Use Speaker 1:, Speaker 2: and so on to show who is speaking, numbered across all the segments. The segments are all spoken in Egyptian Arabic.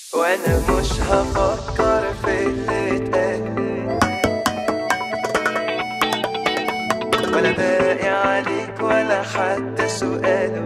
Speaker 1: وانا مش هفكر في اللي اتقال ولا باقي عليك ولا حتى سؤال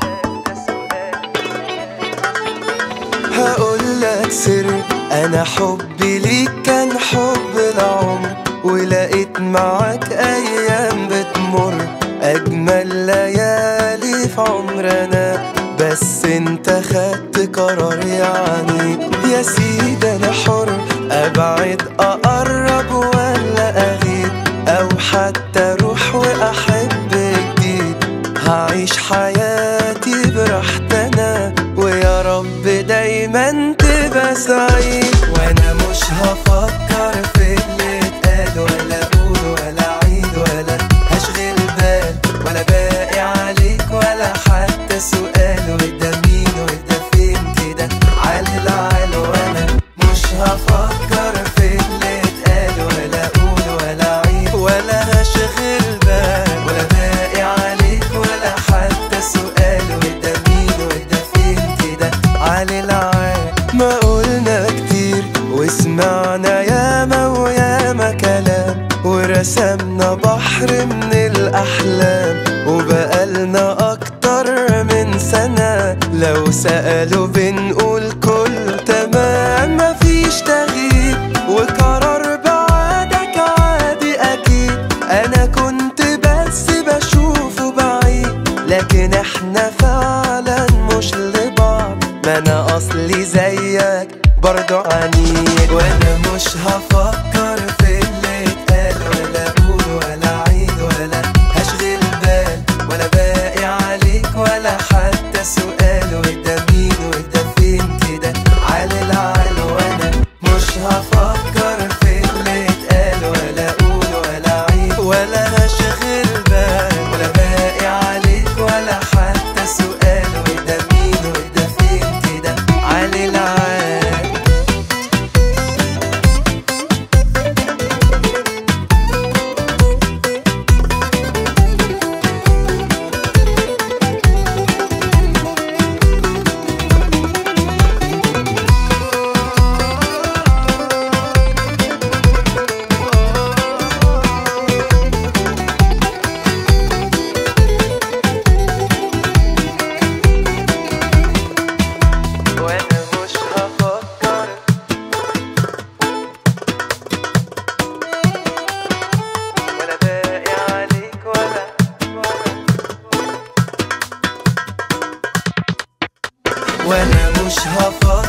Speaker 1: هقول لك سر انا حبي ليك كان حب العمر ولقيت معاك ايام بتمر اجمل ليالي في عمرنا بس انت خدت قرار يعني يا سيدي انا حر ابعد اقرب ولا اغيب او حتى اروح واحب جديد هعيش حياتي براحتنا ويا رب دايما تبقى سعيد وانا مش هفكر في اللي اتقال ولا اقول ولا اعيد ولا هشغل بال ولا باقي عليك ولا حتى سؤال وده مين وده فين كده على العال وانا مش هفكر في اللي اتقال ولا اقول ولا اعيد ولا هشغل بال ولا باقي عليك ولا حتى سؤال وده مين وده فين كده على العال ما قلنا كتير وسمعنا ياما وياما كلام ورسمنا بحر من الأحلام وبقالنا أكتر من سنة لو سألوا بنقول كل تمام مفيش تغيير وقرار بعدك عادي أكيد أنا كنت بس بشوفه بعيد لكن احنا فعلا مش لبعض ما أنا أصلي زيك برضو عنيد وأنا مش هفكر في اللي اتقال ولا أقول ولا أعيد ولا هشغل بال ولا باقي عليك ولا حتى سؤال وده مين وده فين كده على العال وأنا مش هفكر في اللي اتقال ولا أقول ولا أعيد ولا هشغل بال ولا باقي عليك ولا حتى سؤال وده مين وده فين كده على العال وانا مش هفكر ولا باقي عليك ولا وانا مش هفكر